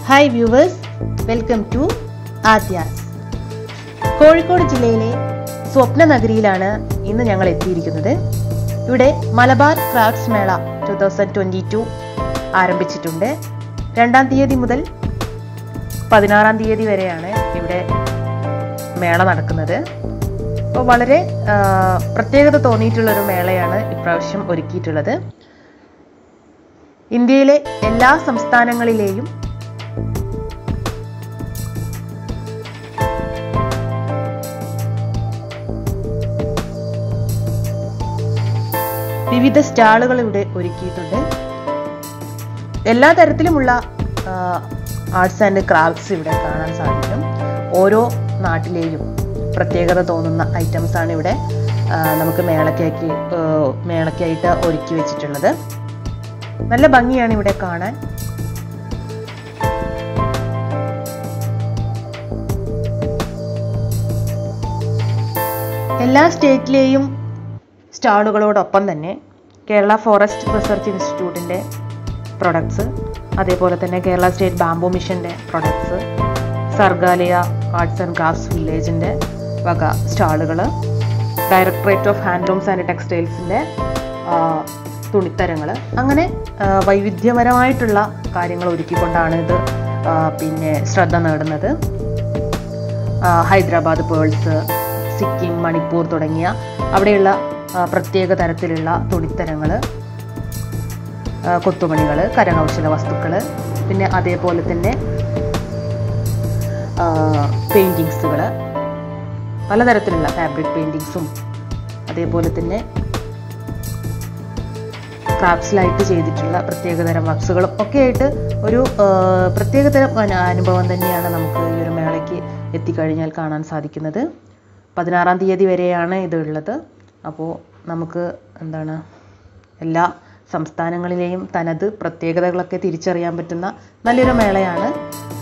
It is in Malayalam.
ഹായ് വ്യൂവേഴ്സ് വെൽക്കം ടു ആദ്യാസ് കോഴിക്കോട് ജില്ലയിലെ സ്വപ്ന നഗരിയിലാണ് ഇന്ന് ഞങ്ങൾ എത്തിയിരിക്കുന്നത് ഇവിടെ മലബാർ ക്രാഫ്റ്റ്സ് മേള ടു തൗസൻഡ് ട്വൻറ്റി ടു ആരംഭിച്ചിട്ടുണ്ട് രണ്ടാം തീയതി മുതൽ പതിനാറാം തീയതി വരെയാണ് ഇവിടെ മേള നടക്കുന്നത് അപ്പോൾ വളരെ ആ, പ്രത്യേകത തോന്നിയിട്ടുള്ളൊരു മേളയാണ് ഇപ്രാവശ്യം ഒരുക്കിയിട്ടുള്ളത് ഇന്ത്യയിലെ എല്ലാ സംസ്ഥാനങ്ങളിലെയും വിവിധ സ്റ്റാളുകൾ ഇവിടെ ഒരുക്കിയിട്ടുണ്ട് എല്ലാ തരത്തിലുമുള്ള ആർട്സ് ആൻഡ് ക്രാഫ്റ്റ്സ് ഇവിടെ കാണാൻ സാധിക്കും ഓരോ നാട്ടിലെയും പ്രത്യേകത തോന്നുന്ന ഐറ്റംസ് ആണ് ഇവിടെ ആ, നമുക്ക് മേളക്കാക്കി ആ, മേളക്കായിട്ട് ഒരുക്കി വെച്ചിട്ടുള്ളത് നല്ല ഭംഗിയാണ് ഇവിടെ കാണാൻ എല്ലാ സ്റ്റേറ്റിലെയും സ്റ്റാളുകളോടൊപ്പം തന്നെ കേരള ഫോറസ്റ്റ് റിസർച്ച് ഇൻസ്റ്റിറ്റ്യൂട്ടിൻ്റെ പ്രൊഡക്ട്സ് അതേപോലെ തന്നെ കേരള സ്റ്റേറ്റ് ബാംബു മിഷൻ്റെ products Sargaalaya arts and crafts വില്ലേജിൻ്റെ വക സ്റ്റാളുകൾ ഡയറക്ടറേറ്റ് ഓഫ് ഹാൻഡ്ലൂംസ് ആൻഡ് ടെക്സ്റ്റൈൽസിൻ്റെ തുണിത്തരങ്ങൾ അങ്ങനെ ആ, വൈവിധ്യപരമായിട്ടുള്ള കാര്യങ്ങൾ ഒരുക്കിക്കൊണ്ടാണ് ഇത് ആ, പിന്നെ ശ്രദ്ധ നേടുന്നത് ആ, ഹൈദരാബാദ് പേൾസ് സിക്കിം മണിപ്പൂർ തുടങ്ങിയ അവിടെയുള്ള ആ, പ്രത്യേക തരത്തിലുള്ള തുണിത്തരങ്ങൾ കൊത്തുപണികൾ കരകൗശല വസ്തുക്കൾ പിന്നെ അതേപോലെ തന്നെ പെയിൻറ്റിങ്സുകൾ പലതരത്തിലുള്ള ഫാബ്രിക് പെയിൻറ്റിങ്സും അതേപോലെ തന്നെ ക്രാഫ്റ്റ്സിലായിട്ട് ചെയ്തിട്ടുള്ള പ്രത്യേകതരം വർക്ക്സുകളും ഒക്കെ ആയിട്ട് ഒരു ആ, പ്രത്യേകതരം അനു- അനുഭവം തന്നെയാണ് നമുക്ക് ഈ ഒരു മേളയ്ക്ക് എത്തിക്കഴിഞ്ഞാൽ കാണാൻ സാധിക്കുന്നത് പതിനാറാം തീയതി വരെയാണ് ഇതുള്ളത് അപ്പോൾ നമുക്ക് എന്താണ് എല്ലാ സംസ്ഥാനങ്ങളിലെയും തനത് പ്രത്യേകതകളൊക്കെ തിരിച്ചറിയാൻ പറ്റുന്ന നല്ലൊരു മേളയാണ്